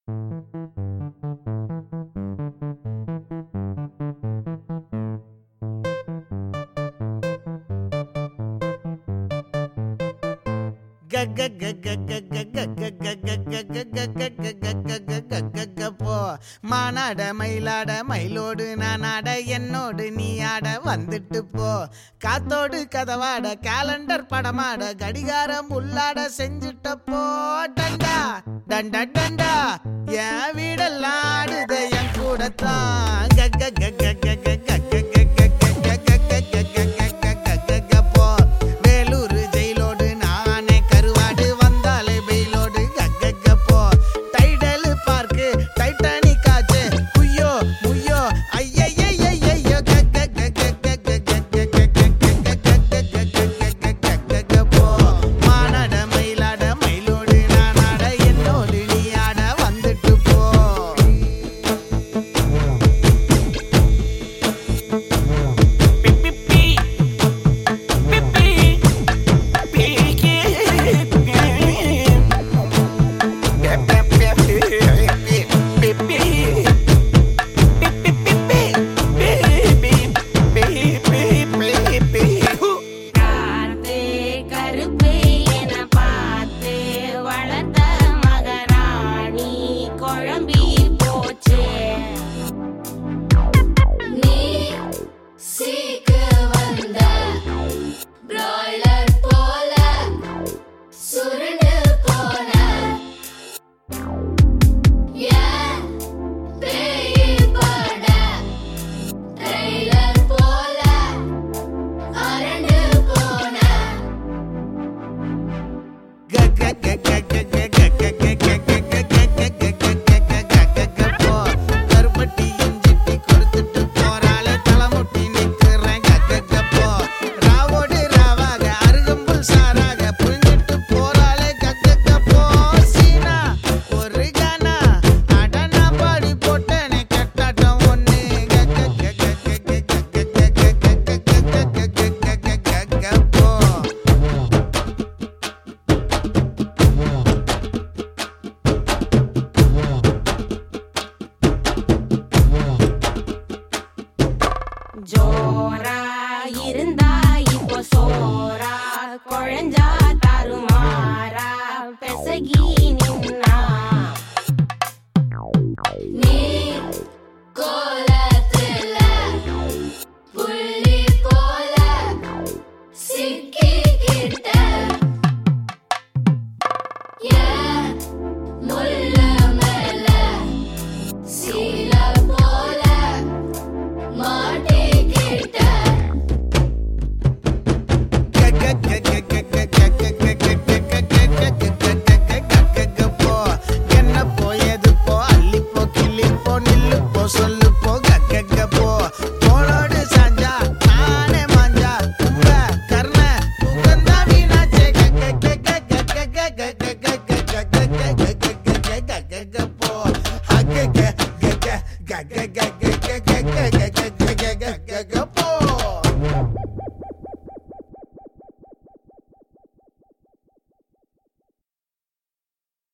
போ மானாட மயிலாட மயிலோடு நான் ஆட என்னோடு நீ ஆட வந்துட்டு போ காத்தோடு கதவாட கேலண்டர் படமாட கடிகாரம் உள்ளாட செஞ்சுட்ட போ டண்டா டண்டா டண்டா என் வீடெல்லாம் ஆடுத என் கூடத்தான் கக்க கக்க கக்க கக்க போ வேலூர் ஜெயிலோடு நானே கருவாடு வந்தாலே வெயிலோடு கக்க போ டைடல் பார்க்கு டைட்டானிக் ஆச்சு குய்யோ முய்யோ ஐயையையையோ போ மானாட மயிலாட மயிலோடு நான் ஆட என்னோடு நீ ஆட வந்துட்டு போ காத்து கருப்பு என பார்த்து வளர்த்த மகராணி குழம்பி போச்சு நீ சீக்கு வந்த பிராய்லர் போல சுருண்டு போன ஏன் பேய் பட ட்ரெய்லர் போல அரண்டு போன கருப்பட்டி இஞ்சிட்டி கொடுத்துட்டு போறாளே தலைமுட்டி நிக்கிறேன் கக்கப்போ ராவோடு ராவாக அருகம்புல் சாராக புரிஞ்சிட்டு போறாளே கக்கப்போ சீனா ஒரு கானா அடனா பாடி போட்டேனே கட்டாட்டம் ஒண்ணு கக்கப்போ ஜோரா இருந்தா இப்போ சோரா குழஞ்சா தருமாறா பெசகி நின்னா நீ கோலத்துல புள்ளி போல சிக்கிக்கிட்ட ஏன் முள்ள மேல சீல போல மாட்டிக்கிட்ட போ என்ன போயது போ அள்ளி போ கிள்ளி போ நில்லு போ சொல்லு போ கக்க போ போனோடு சாஞ்சா நானே மாஞ்சா உங்க கர்ண உகந்தா வீணாச்சே போ